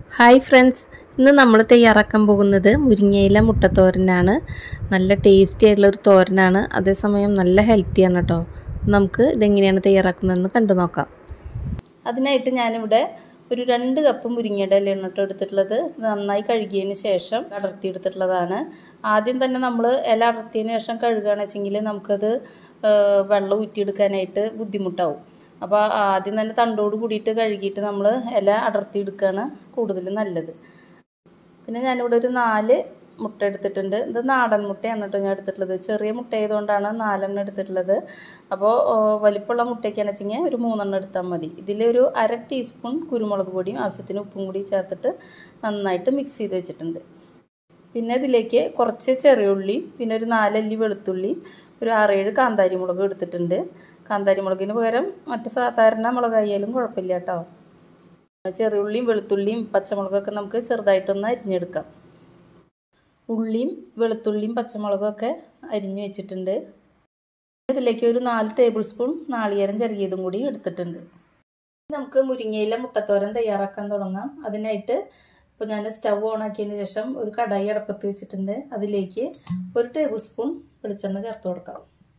hi friends ഇന്ന് നമ്മൾ തയ്യാറാക്കാൻ പോകുന്നത് മുരിങ്ങയില മുട്ടത്തോരനാണ് നല്ല ടേസ്റ്റി ആയിട്ടുള്ള ഒരു തോരനാണ് അതേസമയം നല്ല ഹെൽത്തിയാണ് കേട്ടോ നമുക്ക് ഇതെങ്ങനെയാണ് തയ്യാറാക്കുന്നതെന്ന് കണ്ടു നോക്കാം അതിനായിട്ട് ഞാനിവിടെ ഒരു രണ്ട് കപ്പ് മുരിങ്ങയുടെ ഇലയാണ് കേട്ടോ എടുത്തിട്ടുള്ളത് നന്നായി കഴുകിയതിന് ശേഷം അടർത്തി എടുത്തിട്ടുള്ളതാണ് ആദ്യം തന്നെ നമ്മൾ ഇല അടർത്തിയതിന് ശേഷം കഴുകുകയാണെന്ന് വെച്ചെങ്കിൽ നമുക്കത് വെള്ളം ഊറ്റിയെടുക്കാനായിട്ട് ബുദ്ധിമുട്ടാവും അപ്പോൾ ആദ്യം തന്നെ തണ്ടോട് കൂടിയിട്ട് കഴുകിയിട്ട് നമ്മൾ ഇല അടർത്തി എടുക്കുകയാണ് കൂടുതൽ നല്ലത് പിന്നെ ഞാനിവിടെ ഒരു നാല് മുട്ട എടുത്തിട്ടുണ്ട് ഇത് നാടൻ മുട്ടയാണ് കേട്ടോ ഞാൻ എടുത്തിട്ടുള്ളത് ചെറിയ മുട്ട ആയതുകൊണ്ടാണ് നാലെണ്ണം എടുത്തിട്ടുള്ളത് അപ്പോൾ വലിപ്പമുള്ള മുട്ടയ്ക്കാണെന്ന് വെച്ചെങ്കിൽ ഒരു മൂന്നെണ്ണം എടുത്താൽ മതി ഇതിലൊരു അര ടീസ്പൂൺ കുരുമുളക് പൊടിയും ആവശ്യത്തിന് ഉപ്പും കൂടി ചേർത്തിട്ട് നന്നായിട്ട് മിക്സ് ചെയ്ത് വെച്ചിട്ടുണ്ട് പിന്നെ ഇതിലേക്ക് കുറച്ച് ചെറിയ ഉള്ളി പിന്നെ ഒരു നാലല്ലി വെളുത്തുള്ളി ഒരു ആറേഴ് കാന്താരി മുളക് എടുത്തിട്ടുണ്ട് കാന്താരി മുളകിന് പകരം മറ്റ് സാധാരണ മുളകായാലും കുഴപ്പമില്ല കേട്ടോ ചെറിയുള്ളിയും വെളുത്തുള്ളിയും പച്ചമുളകൊക്കെ നമുക്ക് ചെറുതായിട്ടൊന്ന് അരിഞ്ഞെടുക്കാം ഉള്ളിയും വെളുത്തുള്ളിയും പച്ചമുളകൊക്കെ അരിഞ്ഞു വെച്ചിട്ടുണ്ട് ഇതിലേക്ക് ഒരു നാല് ടേബിൾ സ്പൂൺ നാളികേരം ചെറിയതും കൂടി എടുത്തിട്ടുണ്ട് നമുക്ക് മുരിങ്ങയില മുട്ടത്തോരൻ തയ്യാറാക്കാൻ തുടങ്ങാം അതിനായിട്ട് ഇപ്പോൾ ഞാൻ സ്റ്റവ് ഓൺ ആക്കിയതിന് ശേഷം ഒരു കടായി അടപ്പത്ത് വെച്ചിട്ടുണ്ട് അതിലേക്ക് ഒരു ടേബിൾ സ്പൂൺ വെളിച്ചെണ്ണ ചേർത്ത് കൊടുക്കാം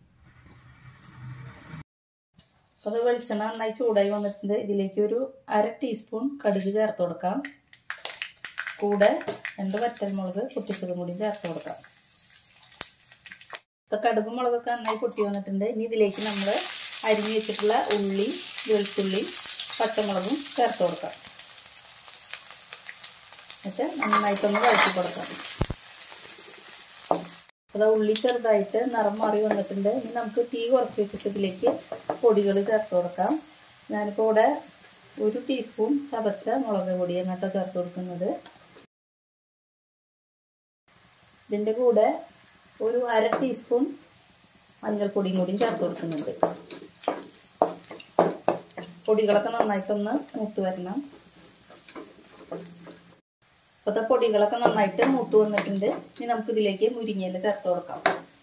അപ്പോൾ അത് വെളിച്ചെണ്ണ നന്നായി ചൂടായി വന്നിട്ടുണ്ട് ഇതിലേക്ക് ഒരു അര ടീസ്പൂൺ കടുക് ചേർത്ത് കൊടുക്കാം കൂടെ രണ്ട് വറ്റൽമുളക് പൊട്ടിച്ചതും കൂടി ചേർത്ത് കൊടുക്കാം ഇപ്പോൾ കടുകും മുളകൊക്കെ നന്നായി പൊട്ടി വന്നിട്ടുണ്ട് ഇനി ഇതിലേക്ക് നമ്മൾ അരിഞ്ഞു വെച്ചിട്ടുള്ള ഉള്ളി വെളുത്തുള്ളി പച്ചമുളകും ചേർത്ത് കൊടുക്കാം എന്നിട്ട് നന്നായിട്ടൊന്ന് വഴറ്റി കൊടുക്കാം അത് ഉള്ളി ചെറുതായിട്ട് നിറം മാറി വന്നിട്ടുണ്ട് ഇനി നമുക്ക് തീ കുറച്ച് വെച്ചിട്ട് ഇതിലേക്ക് പൊടികൾ ചേർത്ത് കൊടുക്കാം ഞാനിപ്പോൾ ഇവിടെ ഒരു ടീസ്പൂൺ ചതച്ച മുളക് പൊടിയാണ് കേട്ടോ ചേർത്ത് കൊടുക്കുന്നത് ഇതിൻ്റെ കൂടെ ഒരു അര ടീസ്പൂൺ മഞ്ഞൾപ്പൊടിയും കൂടിയും ചേർത്ത് കൊടുക്കുന്നുണ്ട് പൊടികളൊക്കെ നന്നായിട്ടൊന്ന് മൂത്ത് വരണം ഇപ്പോഴത്തെ പൊടികളൊക്കെ നന്നായിട്ട് മൂത്ത് വന്നിട്ടുണ്ട് ഇനി നമുക്ക് ഇതിലേക്ക് മുരിങ്ങയില ചേർത്ത് കൊടുക്കാം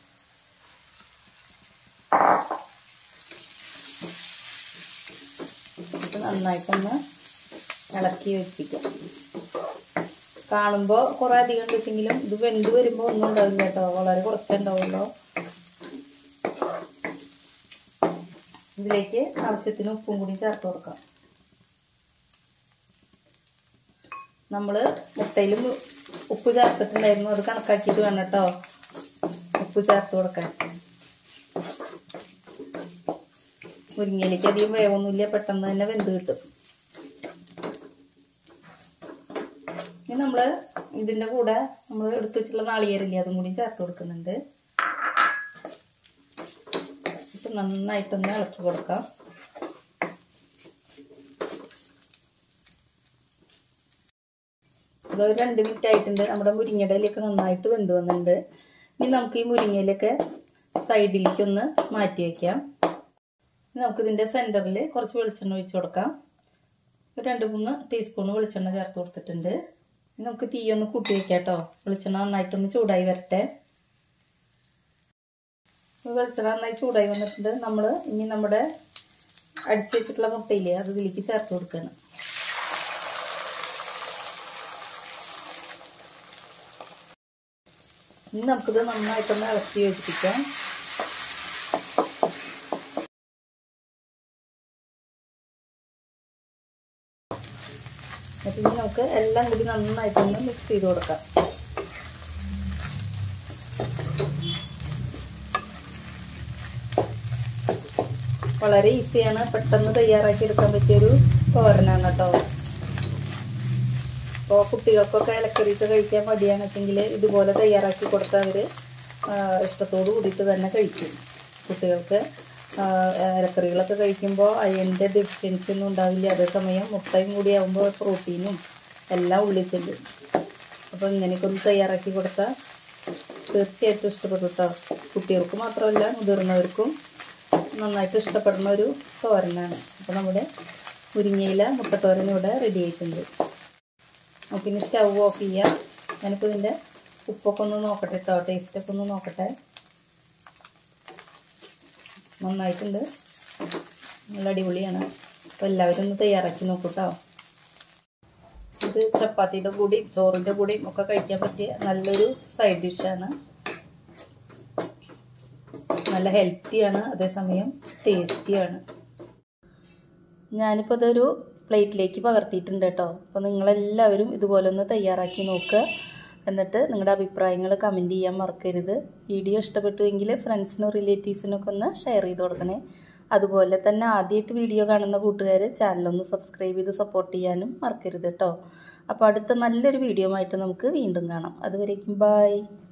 ഇത് നന്നായിട്ടൊന്ന് ഇളക്കി വെപ്പിക്കാം കാണുമ്പോൾ കുറേ അധികം ഉണ്ടെങ്കിലും ഇത് വെന്ത് വരുമ്പോൾ ഒന്നും ഉണ്ടാവില്ല കേട്ടോ വളരെ കുറച്ചേ ഉണ്ടാവുള്ളൂ ഇതിലേക്ക് ആവശ്യത്തിന് ഉപ്പും കൂടി ചേർത്ത് കൊടുക്കാം നമ്മൾ മുട്ടയിലും ഉപ്പ് ചേർത്തിട്ടുണ്ടായിരുന്നു അത് കണക്കാക്കിയിട്ട് വേണം കേട്ടോ ഉപ്പ് ചേർത്ത് കൊടുക്കാൻ മുരിങ്ങയിലേക്ക് അധികം വേവൊന്നുമില്ല പെട്ടെന്ന് തന്നെ വെന്ത് കിട്ടും ഇനി നമ്മൾ ഇതിൻ്റെ കൂടെ നമ്മൾ എടുത്തു വെച്ചുള്ള നാളികേരില്ലേ അതും കൂടി ചേർത്ത് കൊടുക്കുന്നുണ്ട് ഇപ്പം നന്നായിട്ടൊന്ന് ഇളക്കി കൊടുക്കാം അതൊരു രണ്ട് മിനിറ്റ് ആയിട്ടുണ്ട് നമ്മുടെ മുരിങ്ങയുടെ ഇലയൊക്കെ നന്നായിട്ട് വെന്ത് വന്നിട്ടുണ്ട് ഇനി നമുക്ക് ഈ മുരിങ്ങയിലൊക്കെ സൈഡിലേക്ക് ഒന്ന് മാറ്റി വയ്ക്കാം നമുക്കിതിൻ്റെ സെൻറ്ററിൽ കുറച്ച് വെളിച്ചെണ്ണ ഒഴിച്ച് കൊടുക്കാം ഒരു രണ്ട് മൂന്ന് ടീസ്പൂൺ വെളിച്ചെണ്ണ ചേർത്ത് കൊടുത്തിട്ടുണ്ട് ഇനി നമുക്ക് തീ ഒന്ന് കൂട്ടി വയ്ക്കാം കേട്ടോ വെളിച്ചെണ്ണ നന്നായിട്ടൊന്ന് ചൂടായി വരട്ടെ വെളിച്ചെണ്ണ നന്നായി ചൂടായി വന്നിട്ടുണ്ട് നമ്മൾ ഇനി നമ്മുടെ അടിച്ചു വെച്ചിട്ടുള്ള മുട്ടയില്ലേ അത് ഇതിലേക്ക് ചേർത്ത് കൊടുക്കുകയാണ് ഇനി നമുക്കിത് നന്നായിട്ടൊന്ന് ഇളക്കി യോജിപ്പിക്കാം എന്നിട്ട് ഇനി നമുക്ക് എല്ലാം കൂടി നന്നായിട്ടൊന്ന് മിക്സ് ചെയ്ത് കൊടുക്കാം വളരെ ഈസിയാണ് പെട്ടെന്ന് തയ്യാറാക്കി എടുക്കാൻ പറ്റിയൊരു തോരനാണ് കേട്ടോ അപ്പോൾ കുട്ടികൾക്കൊക്കെ ഇലക്കറിയിട്ട് കഴിക്കാൻ മടിയാണെന്ന് വെച്ചെങ്കിൽ ഇതുപോലെ തയ്യാറാക്കി കൊടുത്താൽ അവർ ഇഷ്ടത്തോടു കൂടിയിട്ട് തന്നെ കഴിക്കും കുട്ടികൾക്ക് ഇലക്കറികളൊക്കെ കഴിക്കുമ്പോൾ അയണിൻ്റെ ഡെഫിഷ്യൻസി ഒന്നും ഉണ്ടാവില്ല അതേസമയം മുട്ടയും കൂടി ആകുമ്പോൾ പ്രോട്ടീനും എല്ലാം ഉള്ളിൽ ചെല്ലും അപ്പോൾ ഇങ്ങനെയൊക്കെ ഒന്ന് തയ്യാറാക്കി കൊടുത്താൽ തീർച്ചയായിട്ടും ഇഷ്ടപ്പെടും കേട്ടോ കുട്ടികൾക്ക് മാത്രമല്ല മുതിർന്നവർക്കും നന്നായിട്ട് ഇഷ്ടപ്പെടുന്ന ഒരു തോരനാണ് അപ്പോൾ നമ്മുടെ മുരിങ്ങയില മുട്ടത്തോരൻ ഇവിടെ റെഡി ആയിട്ടുണ്ട് നമുക്കിനി സ്റ്റവ് ഓഫ് ചെയ്യാം ഞാനിപ്പോൾ ഇതിൻ്റെ ഉപ്പൊക്കെ ഒന്ന് നോക്കട്ടെ കേട്ടോ ടേസ്റ്റൊക്കെ ഒന്ന് നോക്കട്ടെ നന്നായിട്ടുണ്ട് നല്ല അടിപൊളിയാണ് അപ്പോൾ എല്ലാവരും ഒന്ന് തയ്യാറാക്കി നോക്കൂ കേട്ടോ ഇത് ചപ്പാത്തിയുടെ കൂടിയും ചോറിൻ്റെ കൂടിയും ഒക്കെ കഴിക്കാൻ പറ്റിയ നല്ലൊരു സൈഡ് ഡിഷാണ് നല്ല ഹെൽത്തിയാണ് അതേസമയം ടേസ്റ്റിയാണ് ഞാനിപ്പോൾ ഇതൊരു പ്ലേറ്റിലേക്ക് പകർത്തിയിട്ടുണ്ട് കേട്ടോ അപ്പോൾ നിങ്ങളെല്ലാവരും ഇതുപോലെ ഒന്ന് തയ്യാറാക്കി നോക്കുക എന്നിട്ട് നിങ്ങളുടെ അഭിപ്രായങ്ങൾ കമൻറ്റ് ചെയ്യാൻ മറക്കരുത് വീഡിയോ ഇഷ്ടപ്പെട്ടുവെങ്കിൽ ഫ്രണ്ട്സിനും റിലേറ്റീവ്സിനൊക്കെ ഒന്ന് ഷെയർ ചെയ്ത് കൊടുക്കണേ അതുപോലെ തന്നെ ആദ്യമായിട്ട് വീഡിയോ കാണുന്ന കൂട്ടുകാർ ചാനലൊന്ന് സബ്സ്ക്രൈബ് ചെയ്ത് സപ്പോർട്ട് ചെയ്യാനും മറക്കരുത് കേട്ടോ അപ്പോൾ അടുത്ത നല്ലൊരു വീഡിയോ ആയിട്ട് നമുക്ക് വീണ്ടും കാണാം അതുവരേക്കും ബായ്